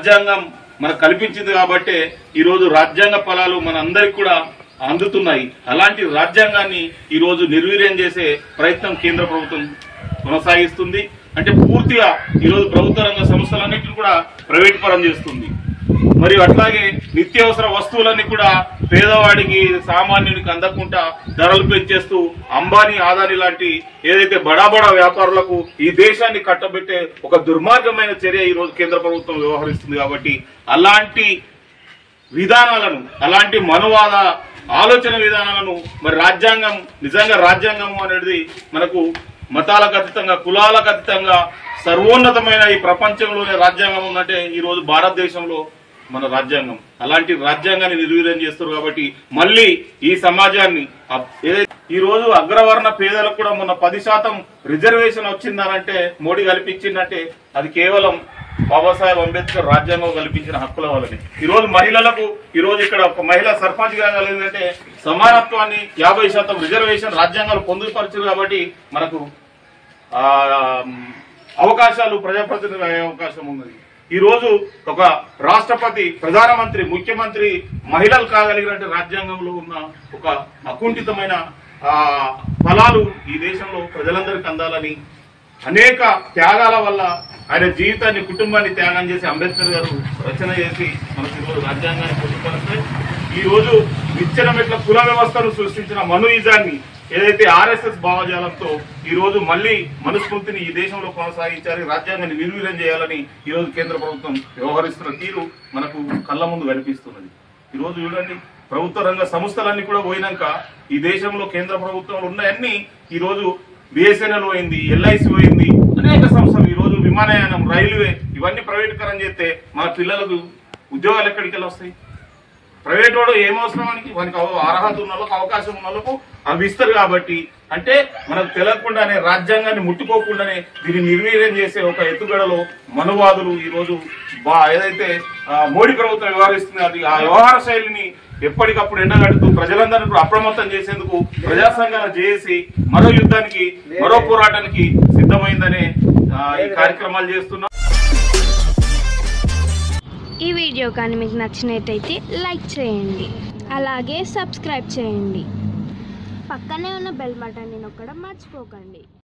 రాజ్యాంగం మనకు కల్పించింది కాబట్టి ఈ రోజు రాజ్యాంగ ఫలాలు మన అందరికి కూడా అందుతున్నాయి అలాంటి రాజ్యాంగాన్ని ఈ రోజు నిర్వీర్యం చేసే ప్రయత్నం కేంద్ర ప్రభుత్వం కొనసాగిస్తుంది అంటే పూర్తిగా ఈ రోజు ప్రభుత్వ రంగ సంస్థలన్నింటిని కూడా ప్రైవేట్ పరం చేస్తుంది మరియు అట్లాగే నిత్యావసర వస్తువులన్నీ కూడా పేదవాడికి సామాన్యునికి అందకుండా ధరలు పెంచేస్తూ అంబానీ ఆదాని లాంటి ఏదైతే బడా బడా వ్యాపారులకు ఈ దేశాన్ని కట్టబెట్టే ఒక దుర్మార్గమైన చర్య ఈ రోజు కేంద్ర ప్రభుత్వం వ్యవహరిస్తుంది కాబట్టి అలాంటి విధానాలను అలాంటి మనువాద ఆలోచన విధానాలను మరి రాజ్యాంగం నిజంగా రాజ్యాంగం అనేది మనకు మతాలకు అతీతంగా కులాలకు అతీతంగా సర్వోన్నతమైన ఈ ప్రపంచంలోనే రాజ్యాంగం ఉందంటే ఈ రోజు భారతదేశంలో మన రాజ్యాంగం అలాంటి రాజ్యాంగాన్ని నిర్వీర్యం చేస్తారు కాబట్టి మళ్ళీ ఈ సమాజాన్ని అప్- ఏదైతే ఈ రోజు అగ్రవర్ణ పేదలకు కూడా మొన్న పది శాతం రిజర్వేషన్ వచ్చిందనంటే మోడీ కల్పించిందంటే అది కేవలం బాబాసాహెబ్ అంబేద్కర్ రాజ్యాంగం కల్పించిన హక్కుల వల్లనే ఈ రోజు మహిళలకు ఈ రోజు ఇక్కడ ఒక మహిళ సర్పంచ్ కాగలిగిందంటే సమానత్వాన్ని యాభై శాతం రిజర్వేషన్ రాజ్యాంగాలు పొందుపరిచారు కాబట్టి మనకు ఆ, అవకాశాలు ప్రజాప్రతినిధులు అయ్యే అవకాశం ఉన్నది ఈ రోజు ఒక రాష్ట్రపతి ప్రధానమంత్రి ముఖ్యమంత్రి మహిళలు కాగలిగినట్టు రాజ్యాంగంలో ఉన్న ఒక అకుంఠితమైన ఆ, ఫలాలు ఈ దేశంలో ప్రజలందరికీ అందాలని అనేక త్యాగాల వల్ల ఆయన జీవితాన్ని కుటుంబాన్ని త్యాగం చేసి అంబేద్కర్ గారు రచన చేసి మనకు ఈరోజు రాజ్యాంగాన్ని పొందుపరిస్తే ఈ రోజు నిచ్చెన మెట్ల కుల వ్యవస్థను సృష్టించిన మనుయిజాన్ని ఏదైతే ఆర్ఎస్ఎస్ భావజాలంతో ఈ రోజు మళ్ళీ మనుస్మృతిని ఈ దేశంలో కొనసాగించాలి రాజ్యాంగాన్ని నిర్వీర్యం చేయాలని ఈ రోజు కేంద్ర ప్రభుత్వం వ్యవహరిస్తున్న తీరు మనకు కళ్ళ ముందు కనిపిస్తున్నది ఈ రోజు చూడండి ప్రభుత్వ రంగ సంస్థలన్నీ కూడా పోయినాక ఈ దేశంలో కేంద్ర ప్రభుత్వంలో ఉన్నాయన్నీ ఈ రోజు బిఎస్ఎన్ఎల్ పోయింది ఎల్ఐసి పోయింది అనేక సంస్థలు ఈ రోజు విమానయానం రైల్వే ఇవన్నీ ప్రైవేటీకరణ చేస్తే మన పిల్లలకు ఉద్యోగాలు ఎక్కడికి వెళ్ళి వస్తాయి ప్రైవేట్ వాడు ఏం అవసరం వానికి వానికి అవ- అర్హత ఉన్న వాళ్ళకు అవకాశం ఉన్న వాళ్ళకు అవి ఇస్తారు కాబట్టి అంటే మనకు తెలియకుండానే రాజ్యాంగాన్ని ముట్టుకోకుండానే దీన్ని నిర్వీర్యం చేసే ఒక ఎత్తుగడలో మనువాదులు ఈ రోజు బా ఏదైతే ఆ, మోడీ ప్రభుత్వం వ్యవహరిస్తుంది అది ఆ వ్యవహార శైలిని ఎప్పటికప్పుడు ఎండగడుతూ ప్రజలందరినీ కూడా అప్రమత్తం చేసేందుకు ప్రజా సంఘాలు చేసి మరో యుద్ధానికి మరో పోరాటానికి సిద్ధమైందనే ఆ, ఈ కార్యక్రమాలు చేస్తున్నాం ఈ వీడియో కానీ మీకు నచ్చినట్టయితే లైక్ చేయండి అలాగే సబ్స్క్రైబ్ చేయండి పక్కనే ఉన్న బెల్ బటన్ని నొక్కడం మర్చిపోకండి